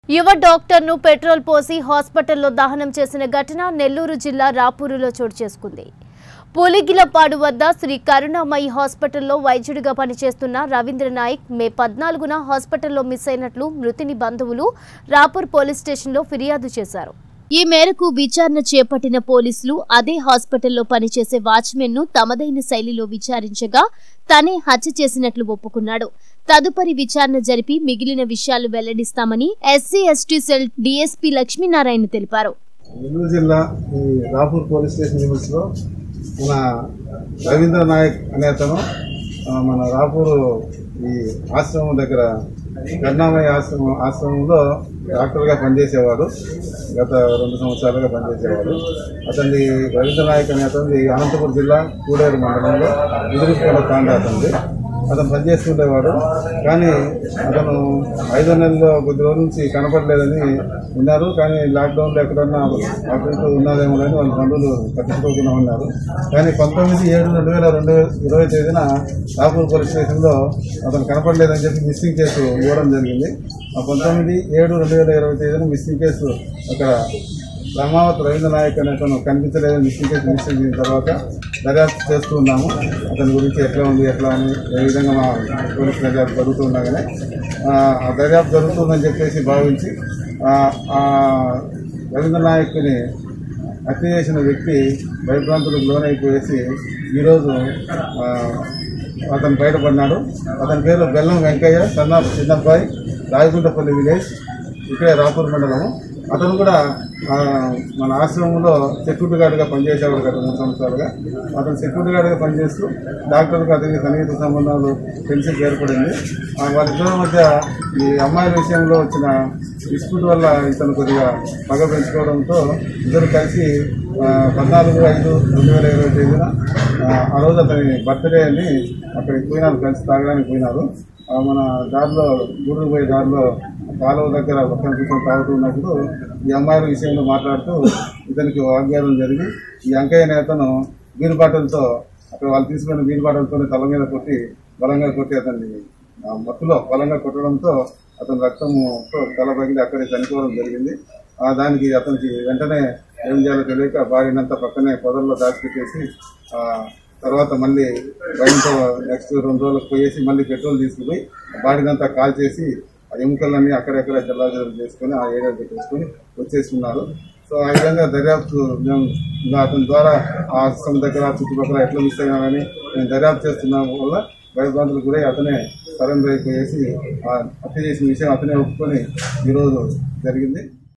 యువ డాక్టర్ను పెట్రోల్ పోసి హాస్పిటల్లో దహనం చేసిన ఘటన నెల్లూరు జిల్లా రాపూరులో చోటు చేసుకుంది పులిగిలపాడు వద్ద శ్రీ కరుణామయి హాస్పిటల్లో వైద్యుడిగా పనిచేస్తున్న రవీంద్ర నాయక్ మే పద్నాలుగున హాస్పిటల్లో మిస్ అయినట్లు మృతిని బంధువులు రాపూర్ పోలీస్ స్టేషన్లో ఫిర్యాదు చేశారు ఈ మేరకు విచారణ చేపట్టిన పోలీసులు అదే హాస్పిటల్లో పనిచేసే వాచ్మెన్ ను తమదైన శైలిలో విచారించగా తనే హత్య చేసినట్లు ఒప్పుకున్నాడు తదుపరి విచారణ జరిపి మిగిలిన విషయాలు వెల్లడిస్తామని SC ST cell DSP Lakshminarayana తెలిపారు నెల్లూరు జిల్లా ఈ రాపూర్ పోలీస్ స్టేషన్ లిమిట్స్ లో మన రవీంద్ర నాయక్ అనే అతను ఆ, మన రాపూర్ ఈ ఆశ్రమం దగ్గర కరుణామయ ఆశ్రమం ఆశ్రమంలో డాక్టర్ గా పనిచేసేవాడు గత రెండు సంవత్సరాలుగా పనిచేసేవాడు అతని రవీంద్ర నాయక్ అనే అతనిది అనంతపురం జిల్లా కూడేరు మండలంలో ఎదురుకోల తాండా అతనిది అతను పనిచేస్తుండేవాడు కానీ అతను ఐదో నెలలో కొద్ది రోజుల నుంచి కనపడలేదని ఉన్నారు కానీ లాక్డౌన్లో ఎక్కడన్నా అటు ఇటు ఉన్నారేమో అని వాళ్ళ బంధువులు పట్టించుకోకుండా ఉన్నారు కానీ పంతొమ్మిది ఏడు రెండు వేల రెండు ఇరవై తేదీన రాపూర్ పోలీస్ స్టేషన్లో అతను కనపడలేదని చెప్పి మిస్సింగ్ కేసు ఇవ్వడం జరిగింది ఆ పంతొమ్మిది ఏడు రెండు వేల ఇరవై తేదీన మిస్సింగ్ కేసు అక్కడ బ్రహ్మావతి రవీంద్ర నాయక్ అనే అతను కనిపించలేదని మిస్సింగ్ కేసు మిస్సింగ్ చేసిన తర్వాత దర్యాప్తు చేస్తూ ఉన్నాము అతని గురించి ఎట్లా ఉంది ఎట్లా అని ఏ విధంగా మా పోలీస్ దర్యాప్తు జరుగుతుండగానే ఆ, ఆ దర్యాప్తు జరుగుతుందని చెప్పేసి భావించి ఆ, ఆ రవీంద్ర నాయక్ని హత్య చేసిన వ్యక్తి భయభ్రాంతులకు లోనైపోయేసి ఈరోజు ఆ, అతను బయటపడినాడు అతని పేరు బెల్లం వెంకయ్య సన్న చిన్నబ్బాయి రాయగుంటపల్లి విలేజ్ ఇక్కడే రాపూర్ మండలము అతను కూడా ఆ, మన ఆశ్రమంలో సెక్యూరిటీ గార్డ్గా పనిచేసేవాడు గత మూడు సంవత్సరాలుగా అతను సెక్యూరిటీ గార్డ్గా పనిచేస్తూ డాక్టర్కి అతనికి సన్నిహిత సంబంధాలు ఫ్రెండ్షిప్ ఏర్పడింది ఆ, వాళ్ళిద్దరి మధ్య ఈ అమ్మాయిల విషయంలో వచ్చిన డిస్ప్యూట్ వల్ల ఇతను కొద్దిగా పగ పెంచుకోవడంతో ఇద్దరు కలిసి ఆ, పద్నాలుగు ఐదు రెండు వేల ఇరవై తేదీన ఆ, ఆ రోజు అతని బర్త్డే అని అక్కడికి పోయినారు కలిసి తాగడానికి పోయినారు ఆ, మన దారిలో గూడూరు పోయే దారిలో కాలువ దగ్గర పక్కన కూర్చొని తాగుతున్నప్పుడు ఈ అమ్మాయిల విషయంలో మాట్లాడుతూ ఇతనికి వాగ్వాదం జరిగి ఈ అంకయ్య నేతను బీరు బాటలతో అక్కడ వాళ్ళు తీసుకున్న బీరు బాటలతో తల మీద కొట్టి బలంగా కొట్టి అతన్ని ఆ మత్తులో బలంగా కొట్టడంతో అతని రక్తంతో తల పగిలి అక్కడే చనిపోవడం జరిగింది ఆ దానికి అతనికి వెంటనే ఏం చేయాలో తెలియక భార్యనంతా పక్కనే పొదల్లో దాచిపెట్టేసి ఆ తర్వాత మళ్ళీ భయంతో నెక్స్ట్ రెండు రోజులకు పోయేసి మళ్ళీ పెట్రోల్ తీసుకుపోయి బాడీనంతా కాల్ చేసి ఆ ఎముకలన్నీ అక్కడెక్కడ జల్లాజలం చేసుకొని ఆ ఏరియా పెట్టేసుకొని వచ్చేస్తున్నారు సో ఆ విధంగా దర్యాప్తు మేము ఇంకా అతని ద్వారా ఆ ఆశ్రమం దగ్గర చుట్టుపక్కల ఎట్లా మిస్ అయినామని మేము దర్యాప్తు చేస్తున్నాం వల్ల భయభ్రాంతులకు గురై అతనే సరెండర్ అయిపోయేసి ఆ హత్య చేసిన విషయం అతనే ఒప్పుకొని ఈరోజు జరిగింది